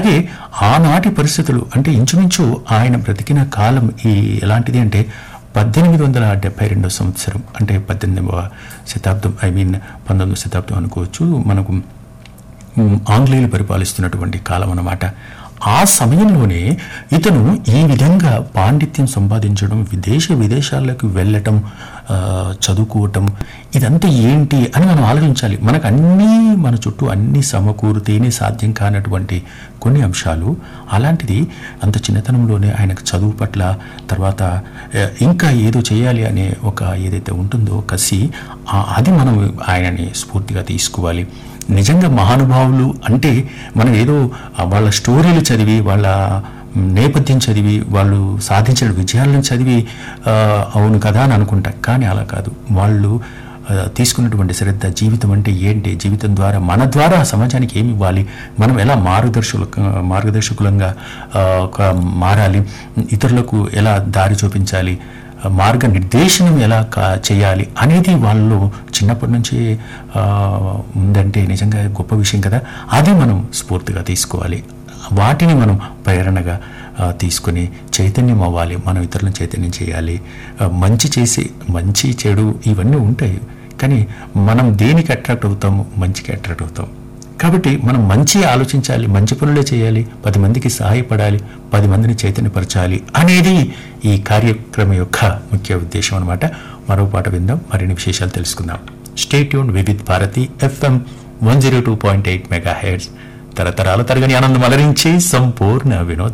అలాగే ఆనాటి పరిస్థితులు అంటే ఇంచుమించు ఆయన బ్రతికిన కాలం ఈ ఎలాంటిది అంటే పద్దెనిమిది వందల డెబ్బై రెండో సంవత్సరం అంటే పద్దెనిమిదవ శతాబ్దం ఐ మీన్ పంతొమ్మిదవ శతాబ్దం అనుకోవచ్చు మనకు ఉమ్, ఆంగ్లేయులు పరిపాలిస్తున్నటువంటి కాలం అన్నమాట ఆ సమయంలోనే ఇతను ఈ విధంగా పాండిత్యం సంపాదించడం విదేశ విదేశాలకు వెళ్ళటం ఆ, చదువుకోవటం ఇదంతా ఏంటి అని మనం ఆలోచించాలి మనకు అన్నీ మన చుట్టూ అన్నీ సమకూరితేనే సాధ్యం కానటువంటి కొన్ని అంశాలు అలాంటిది అంత చిన్నతనంలోనే ఆయనకు చదువు పట్ల తర్వాత ఆ, ఇంకా ఏదో చేయాలి అనే ఒక ఏదైతే ఉంటుందో కసి ఆ- అది మనం ఆయనని స్ఫూర్తిగా తీసుకోవాలి నిజంగా మహానుభావులు అంటే మనం ఏదో ఆ వాళ్ళ స్టోరీలు చదివి వాళ్ళ నేపథ్యం చదివి వాళ్ళు సాధించిన విజయాలను చదివి ఆ, అవును కదా అని అనుకుంటా కానీ అలా కాదు వాళ్ళు ఆ, తీసుకున్నటువంటి శ్రద్ధ జీవితం అంటే ఏంటి జీవితం ద్వారా మన ద్వారా సమాజానికి ఏమి ఇవ్వాలి మనం ఎలా మార్గదర్శకుల మార్గదర్శకులంగా ఆ, ఒక మారాలి ఇతరులకు ఎలా దారి చూపించాలి మార్గ నిర్దేశనం ఎలా కా- చేయాలి అనేది వాళ్ళు చిన్నప్పటి నుంచి ఆ, ఉందంటే నిజంగా గొప్ప విషయం కదా అది మనం స్ఫూర్తిగా తీసుకోవాలి వాటిని మనం ప్రేరణగా ఆ, తీసుకొని చైతన్యం అవ్వాలి మనం ఇతరులను చైతన్యం చేయాలి ఆ, మంచి చేసి మంచి చెడు ఇవన్నీ ఉంటాయి కానీ మనం దేనికి అట్రాక్ట్ అవుతాము మంచికి అట్రాక్ట్ అవుతాం కాబట్టి మనం మంచి ఆలోచించాలి మంచి పనులే చేయాలి పది మందికి సహాయపడాలి పది మందిని చైతన్యపరచాలి అనేది ఈ కార్యక్రమం యొక్క ముఖ్య ఉద్దేశం అనమాట మరో పాట విందాం మరిన్ని విశేషాలు తెలుసుకుందాం stay tune Vividh Bharati FM one zero two point eight megahertz తరతరాల తరగని ఆనందం అలరించి సంపూర్ణ వినోదం